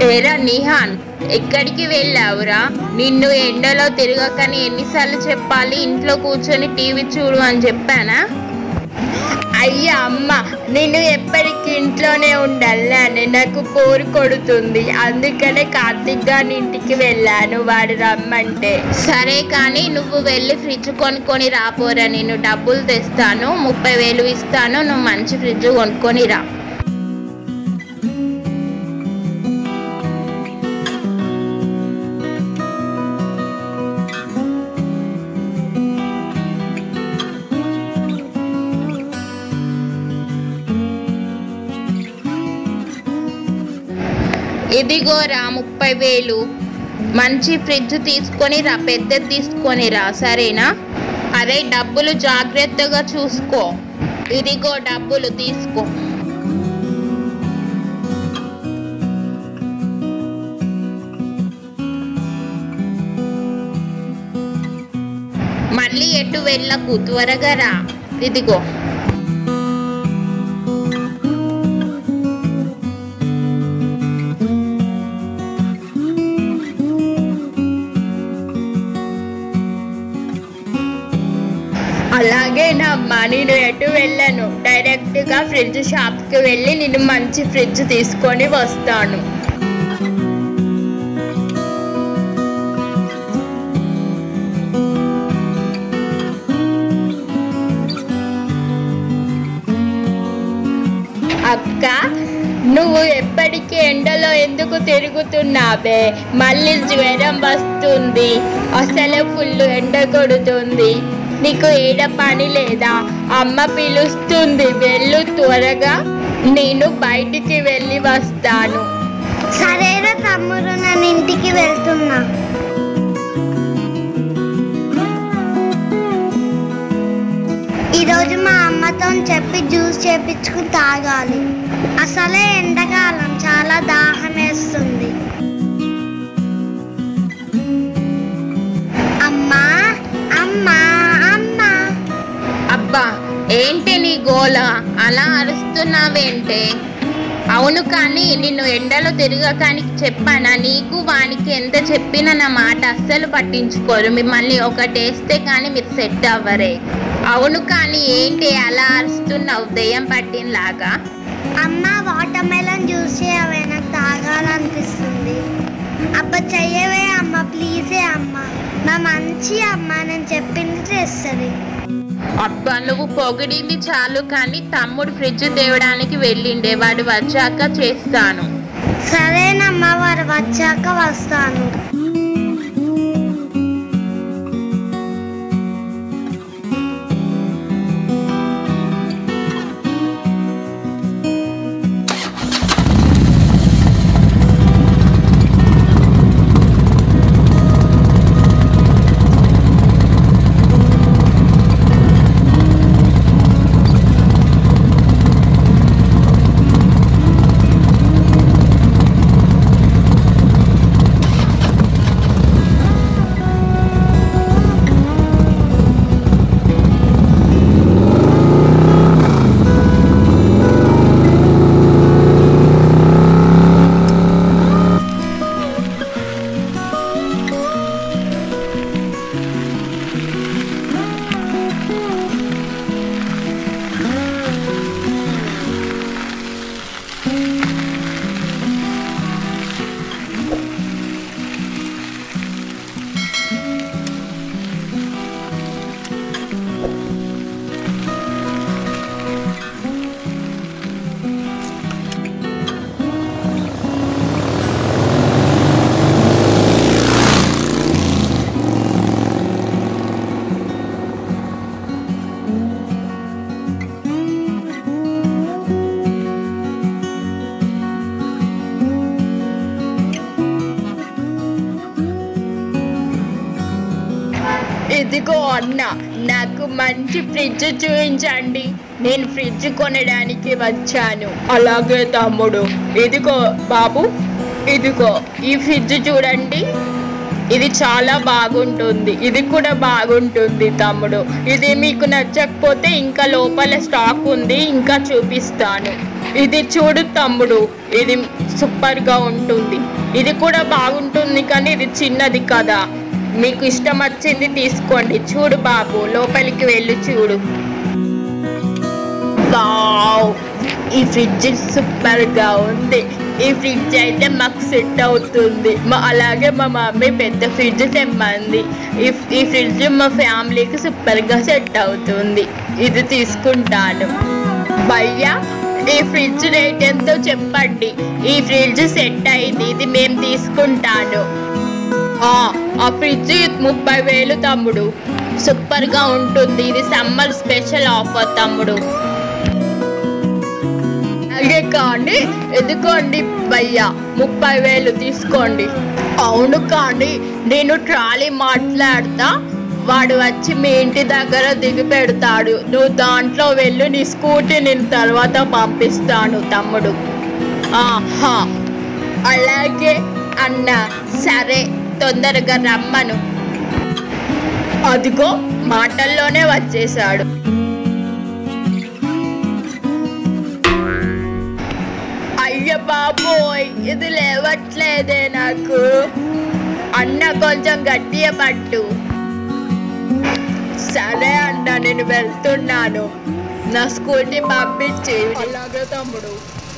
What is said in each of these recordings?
ఏరా నిహాన్ ఎక్కడికి వెళ్ళావురా నిన్ను ఎండలో తిరగకని ఎన్నిసార్లు చెప్పాలి ఇంట్లో కూర్చొని టీవీ చూడు అని చెప్పానా అయ్యా అమ్మ నేను ఎప్పటికీ ఇంట్లోనే ఉండాలని నాకు పోరు కొడుతుంది అందుకనే కార్తిక్ గారి ఇంటికి వెళ్ళాను వాడు రమ్మంటే సరే కానీ నువ్వు వెళ్ళి ఫ్రిడ్జ్ కొనుక్కొని రాపోరా నేను డబ్బులు తెస్తాను ముప్పై వేలు ఇస్తాను నువ్వు మంచి ఫ్రిడ్జ్ కొనుక్కొని రా ఇదిగోరా ముప్పై వేలు మంచి ఫ్రిడ్జ్ తీసుకొని రా పెద్దది తీసుకొని రా సరేనా అరే డబ్బులు జాగ్రత్తగా చూసుకో ఇదిగో డబ్బులు తీసుకో మళ్ళీ ఎటు వెళ్ళకు త్వరగా రా ఇదిగో అలాగే నమ్మా నేను ఎటు వెళ్ళను డైరెక్ట్గా ఫ్రిడ్జ్ షాప్కి వెళ్ళి నేను మంచి ఫ్రిడ్జ్ తీసుకొని వస్తాను అక్క నువ్వు ఎప్పటికీ ఎండలో ఎందుకు తిరుగుతున్నావే మళ్ళీ జ్వరం వస్తుంది అసలే ఫుల్ ఎండ కొడుతుంది నీకు ఏడ పని లేదా అమ్మ పిలుస్తుంది వెళ్ళు త్వరగా నేను బయటికి వెళ్ళి వస్తాను సరేరా తమ్ముడు నేను ఇంటికి వెళ్తున్నా ఈరోజు మా అమ్మతో చెప్పి జ్యూస్ చేపించుకుని తాగాలి అసలే ఎండాకాలం చాలా దాహం వేస్తుంది అమ్మా అమ్మా అమ్మా అబ్బా ఏంటి నీ గోల అలా అరుస్తున్నావేంటే అవును కానీ నిన్ను ఎండలో తిరగకాని చెప్పానా నీకు వానికి ఎంత చెప్పినా నా మాట అస్సలు పట్టించుకోరు మిమ్మల్ని ఒకటేస్తే కానీ మీరు సెట్ అవ్వరే అవును కానీ ఏంటి అలా అరుస్తున్నావు దెయ్యం పట్టినలాగా అమ్మ వాటర్ మెలన్ జ్యూస్ చేయవే నాకు తాగాలనిపిస్తుంది అబ్బ చెయ్యవే అమ్మ ప్లీజే అమ్మ మా మంచి అమ్మ నేను చెప్పింది చేస్తుంది అబ్బా నువ్వు పొగిడింది చాలు కానీ తమ్ముడు ఫ్రిడ్జ్ తేవడానికి వెళ్ళిండే వాడు వచ్చాక చేస్తాను సరేనమ్మా వారు వచ్చాక వస్తాను ఇదిగో అన్న నాకు మంచి ఫ్రిడ్జ్ చూపించండి నేను ఫ్రిడ్జ్ కొనడానికి వచ్చాను అలాగే తమ్ముడు ఇదిగో బాబు ఇదిగో ఈ ఫ్రిడ్జ్ చూడండి ఇది చాలా బాగుంటుంది ఇది కూడా బాగుంటుంది తమ్ముడు ఇది మీకు నచ్చకపోతే ఇంకా లోపల స్టాక్ ఉంది ఇంకా చూపిస్తాను ఇది చూడు తమ్ముడు ఇది సూపర్ గా ఉంటుంది ఇది కూడా బాగుంటుంది కానీ ఇది చిన్నది కదా మీకు ఇష్టం వచ్చింది తీసుకోండి చూడు బాబు లోపలికి వెళ్ళి చూడు వావ్ ఈ ఫ్రిడ్జ్ సూపర్ గా ఉంది ఈ ఫ్రిడ్జ్ అయితే మాకు సెట్ అవుతుంది మా అలాగే మా మమ్మీ పెద్ద ఫ్రిడ్జ్ తెమ్మంది ఈ ఈ ఫ్రిడ్జ్ మా ఫ్యామిలీకి సూపర్ గా సెట్ అవుతుంది ఇది తీసుకుంటాను భయ్యా ఈ ఫ్రిడ్జ్ రేట్ ఎంతో చెప్పండి ఈ ఫ్రిడ్జ్ సెట్ అయింది ఇది మేము తీసుకుంటాను ఆ ఆ ఫ్రిడ్జ్ ముప్పై వేలు తమ్ముడు సూపర్ గా ఉంటుంది ఇది సమ్మర్ స్పెషల్ ఆఫర్ తమ్ముడు అలాగే కానీ ఎందుకోండి భయ్యా ముప్పై వేలు తీసుకోండి అవును కానీ నేను ట్రాలీ మాట్లాడతా వాడు వచ్చి మీ ఇంటి దగ్గర దిగి పెడతాడు నువ్వు దాంట్లో వెళ్ళు నీ స్కూటీ నేను తర్వాత పంపిస్తాను తమ్ముడు ఆహా అలాగే అన్న సరే తొందరగా రమ్మను అదిగో మాటల్లోనే వచ్చేసాడు అయ్య బాబోయ్ ఇది లేవట్లేదే నాకు అన్న కొంచెం గట్టిగా పట్టు సరే అన్న నేను వెళ్తున్నాను నా స్కూటీ పంపించి అలాగే తమ్ముడు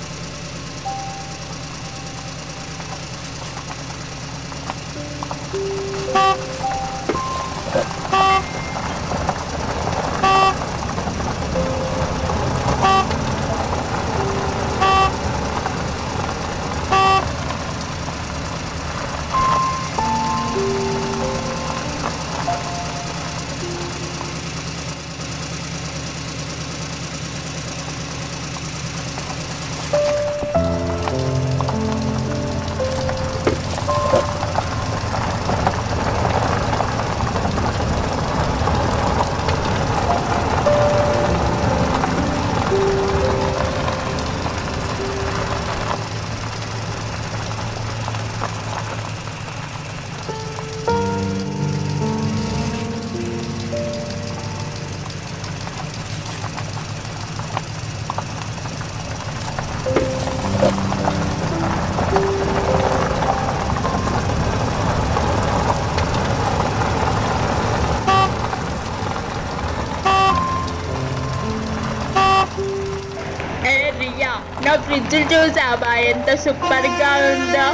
ఏ రియా నా ఫ్రిడ్జ్ చూసావా ఎంత సూపర్ గా ఉందో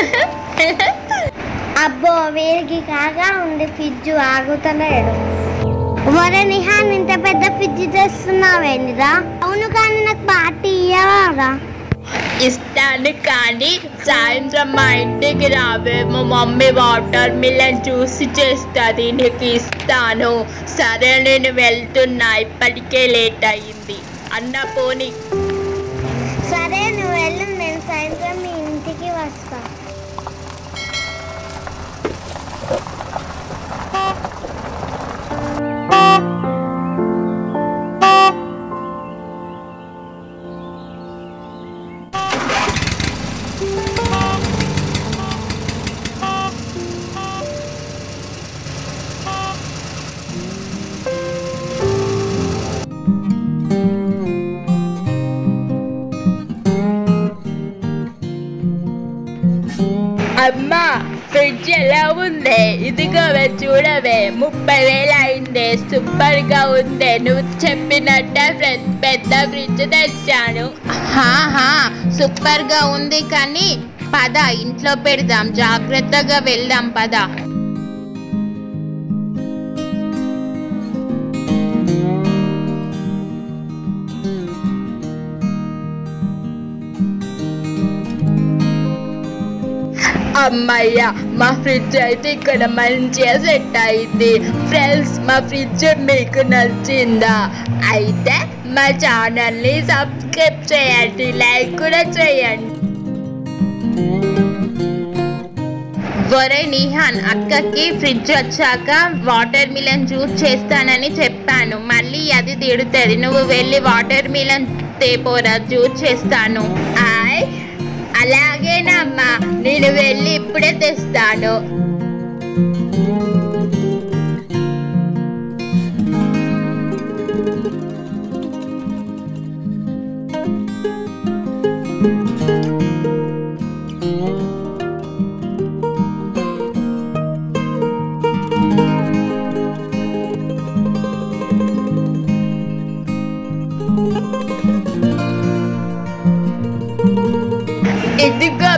అబ్బో వీరికి కాగా ఉంది ఫ్రిడ్జ్ ఆగుతలేడు ఒరే నిహాన్ ఇంత పెద్ద ఫ్రిడ్జ్ తెస్తున్నావేంటిరా అవును కానీ నాకు పార్టీ ఇయ్యవారా ఇస్తాను కానీ సాయంత్రం మా ఇంటికి రావే మా మమ్మీ వాటర్ మిలన్ చూసి చేస్తుంది నీకు ఇస్తాను సరే నేను వెళ్తున్నా ఇప్పటికే లేట్ అయ్యింది అన్న పోనీ సరే నువ్వు వెళ్ళు నేను సాయంత్రం మీ ఇంటికి వస్తా అమ్మా ఫ్రిడ్జ్ ఎలా ఉంది ఇదిగోవే చూడవే ముప్పై వేలు అయిందే సూపర్ గా ఉంది నువ్వు చెప్పినట్టే ఫ్రెండ్ పెద్ద ఫ్రిడ్జ్ తెచ్చాను హాహా సూపర్ గా ఉంది కానీ పద ఇంట్లో పెడదాం జాగ్రత్తగా వెళ్దాం పద అమ్మయ్య మా ఫ్రిడ్జ్ అయితే ఇక్కడ మంచిగా సెట్ అయింది ఫ్రెండ్స్ మా ఫ్రిడ్జ్ మీకు నచ్చిందా అయితే మా ఛానల్ని సబ్స్క్రైబ్ చేయండి లైక్ కూడా చేయండి ఒరే నిహాన్ అక్కకి ఫ్రిడ్జ్ వచ్చాక వాటర్ మిలన్ జ్యూస్ చేస్తానని చెప్పాను మళ్ళీ అది తిడుతుంది నువ్వు వెళ్ళి వాటర్ మిలన్ తేపోరా జ్యూస్ చేస్తాను ఆయ్ అలాగేనమ్మా నేను వెళ్ళి ఇప్పుడే తెస్తాను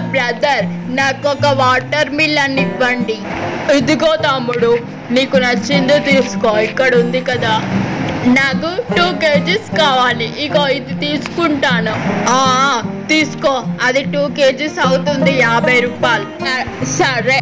బ్రదర్ నాకు ఒక వాటర్ మిలన్ ఇవ్వండి ఇదిగో తమ్ముడు నీకు నచ్చింది తీసుకో ఇక్కడ ఉంది కదా నాకు టూ కేజీస్ కావాలి ఇగో ఇది తీసుకుంటాను ఆ, తీసుకో అది టూ కేజీస్ అవుతుంది యాభై రూపాయలు స- సరే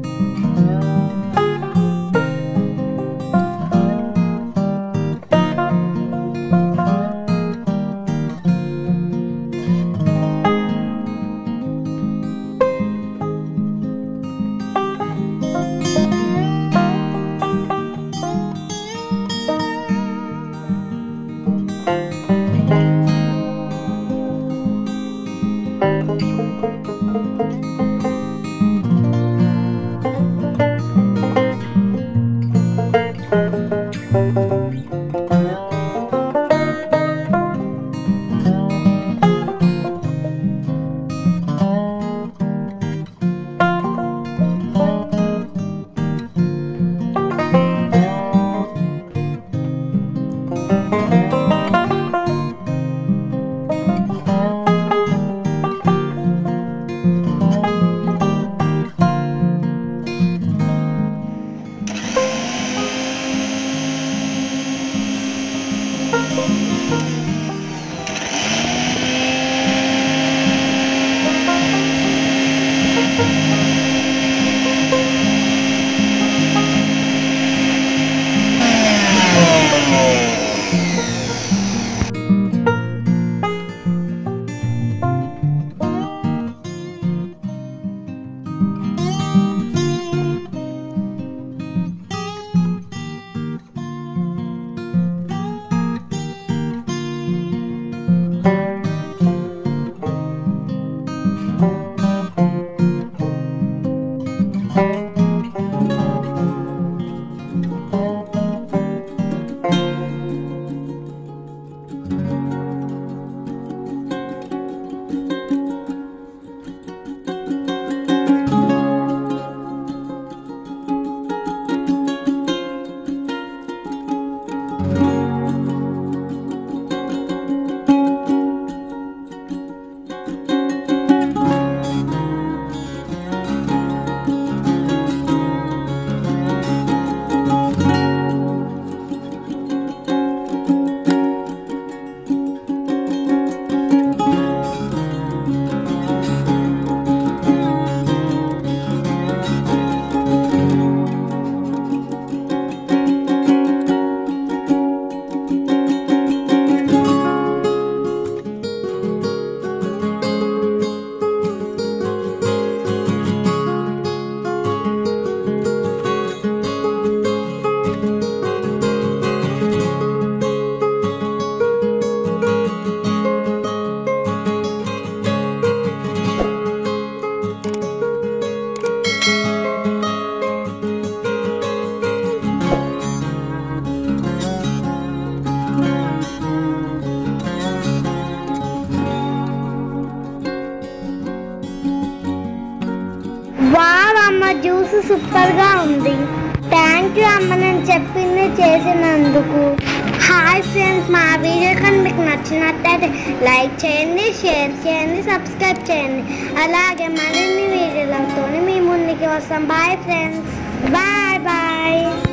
వావ్ అమ్మ జ్యూస్ సూపర్ గా ఉంది థ్యాంక్ యూ అమ్మ నేను చెప్పింది చేసినందుకు హాయ్ ఫ్రెండ్స్ మా వీడియో కానీ మీకు నచ్చినట్టయితే లైక్ చేయండి షేర్ చేయండి సబ్స్క్రైబ్ చేయండి అలాగే మరిన్ని వీడియోలతో మీ ముందుకి వస్తాం బాయ్ ఫ్రెండ్స్ బాయ్ బాయ్